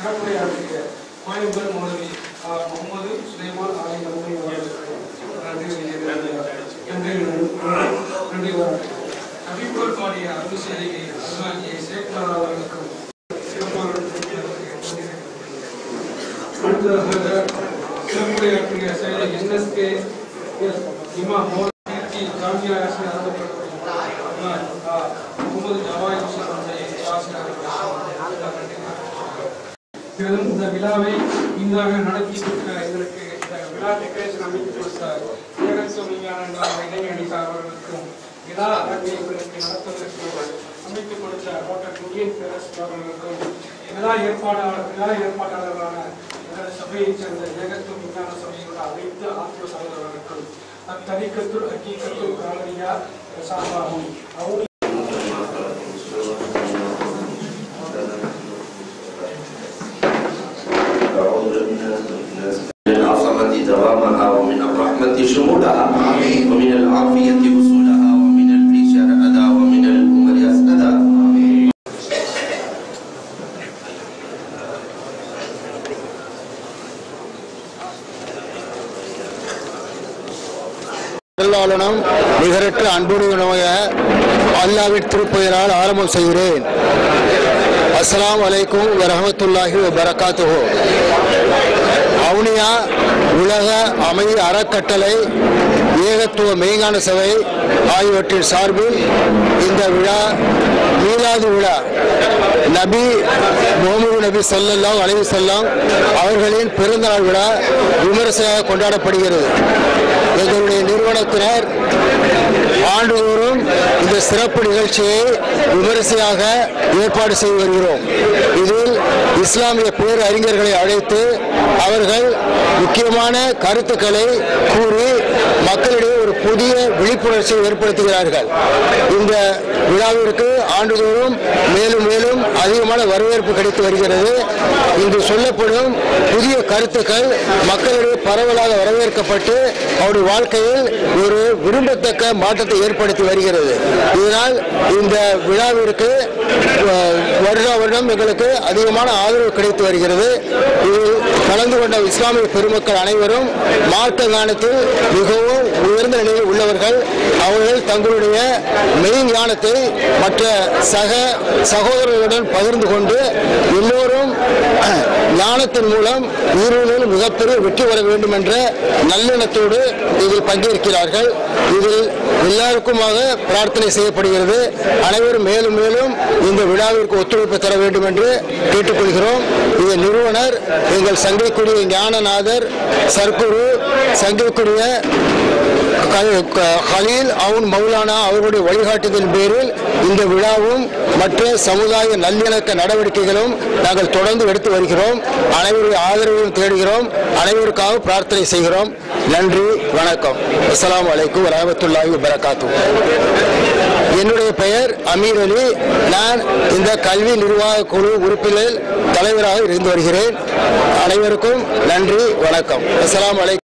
சிறப்புரையாற்றிய கோயம்புத்தூர் மௌலவி ஆ, முகமது சுலைமான் ஆலை நன்மை அவர்களுக்கு நன்றி சொல்கிறேன். நன்றி நன்றி வணக்கம் நபிக்குள் பாடிய அருள் செய்தியை அருளாகிய சேக்குமார் அவர்களுக்கும் சிறப்பான அடுத்ததாக சிறப்புரையாற்றிய செயலை என்எஸ்கே இமா மோடி ஜாமியா ஆசிரியர் முகமது ஜவாய் ஹுசேன் மேலும் இந்த விழாவை இந்தாக நடத்தி கொடுக்க எங்களுக்கு இந்த விழா டெக்கரேஷன் அமைத்து கொடுத்த ஏகத்துவ விஞ்ஞான இளைஞணி அவர்களுக்கும் விழா அரங்கை எங்களுக்கு நடத்துவதற்கு அமைத்து கொடுத்த டாக்டர் குரியன் பெரஸ் அவர்களுக்கும் விழா ஏற்பாடாளர் விழா ஏற்பாட்டாளர்களான எங்களது சபையைச் சேர்ந்த ஏகத்துவ விஞ்ஞான சபையோட அனைத்து ஆத்ம சகோதரர்களுக்கும் அத்தரிக்கத்துள் அக்கீக்கத்துள் காலனியா சார்பாகும் அவரு أعوذ بالله من العظمة دوامها ومن الرحمة شمولها ومن العافية وصولها ومن الفشر أدا ومن الأمر أسأدا அருளாளனும் நிகரற்ற அன்புடைய அல்லாவின் திருப்பெயரால் ஆரம்பம் செய்கிறேன் அஸ்ஸலாமு அலைக்கும் வரஹமத்துல்லாஹி வபரகாத்துஹு அவுனியா உலக அமைதி அறக்கட்டளை ஏகத்துவ மெய்ஞான சபை ஆகியவற்றின் சார்பில் இந்த விழா மீலாது விழா நபி முகமது நபி ஸல்லல்லாஹு அலைஹி வஸல்லம் அவர்களின் பிறந்தநாள் விழா விமரிசையாக கொண்டாடப்படுகிறது எங்களுடைய நிறுவனத்தினர் ஆண்டுதோறும் இந்த சிறப்பு நிகழ்ச்சியை விமரிசையாக ஏற்பாடு செய்து வருகிறோம் இதில் இஸ்லாமிய பேர் அறிஞர்களை அழைத்து அவர்கள் முக்கியமான கருத்துக்களை கூறி மக்களிடையே ஒரு புதிய விழிப்புணர்ச்சியை ஏற்படுத்துகிறார்கள் இந்த விழாவிற்கு ஆண்டுதோறும் மேலும் மேலும் அதிகமான வரவேற்பு கிடைத்து வருகிறது இங்கு சொல்லப்படும் புதிய கருத்துக்கள் மக்களிடையே பரவலாக வரவேற்கப்பட்டு அவருடைய வாழ்க்கையில் ஒரு விரும்பத்தக்க மாற்றத்தை ஏற்படுத்தி வருகிறது இதனால் இந்த விழாவிற்கு அஹ், வருடா வருடம் எங்களுக்கு அதிகமான ஆதரவு கிடைத்து வருகிறது இதில் கலந்து கொண்ட இஸ்லாமிய பெருமக்கள் அனைவரும் மார்க்க ஞானத்தில் மிகவும் உயர்ந்த நிலையில் உள்ளவர்கள் அவர்கள் தங்களுடைய மெய் ஞானத்தை மற்ற சக சகோதரர்களுடன் பகிர்ந்து கொண்டு எல்லோரும் ஞானத்தின் மூலம் உயிரினில் மிகப்பெரிய வெற்றி பெற வேண்டும் என்ற நல்லெண்ணத்தோடு இதில் பங்கேற்கிறார்கள் இதில் எல்லாருக்குமாக பிரார்த்தனை செய்யப்படுகிறது அனைவரும் மேலும் மேலும் இந்த விழாவிற்கு ஒத்துழைப்பு தர வேண்டும் என்று கேட்டுக்கொள்கிறோம் இதன் நிறுவனர் எங்கள் சங்கைக்குரிய ஞானநாதர் சர்க்குரு சங்கைக்குரிய கல்- க- கலீல் அவுன் மௌலானா அவர்களுடைய வழிகாட்டுதலின் பேரில் இந்த விழாவும் மற்ற சமுதாய நல்லிணக்க நடவடிக்கைகளும் நாங்கள் தொடர்ந்து எடுத்து வருகிறோம் அனைவருடைய ஆதரவையும் தேடுகிறோம் அனைவருக்காக பிரார்த்தனை செய்கிறோம் நன்றி வணக்கம் அஸ்ஸலாமு அலைக்கும் வரஹமத்துல்லாஹி வபரகாத்து என்னுடைய பெயர் அமீர் அலி நான் இந்த கல்வி நிர்வாக குழு உறுப்பினர் தலைவராக இருந்து வருகிறேன் அனைவருக்கும் நன்றி வணக்கம் அஸ்ஸலாமு அலைக்கும்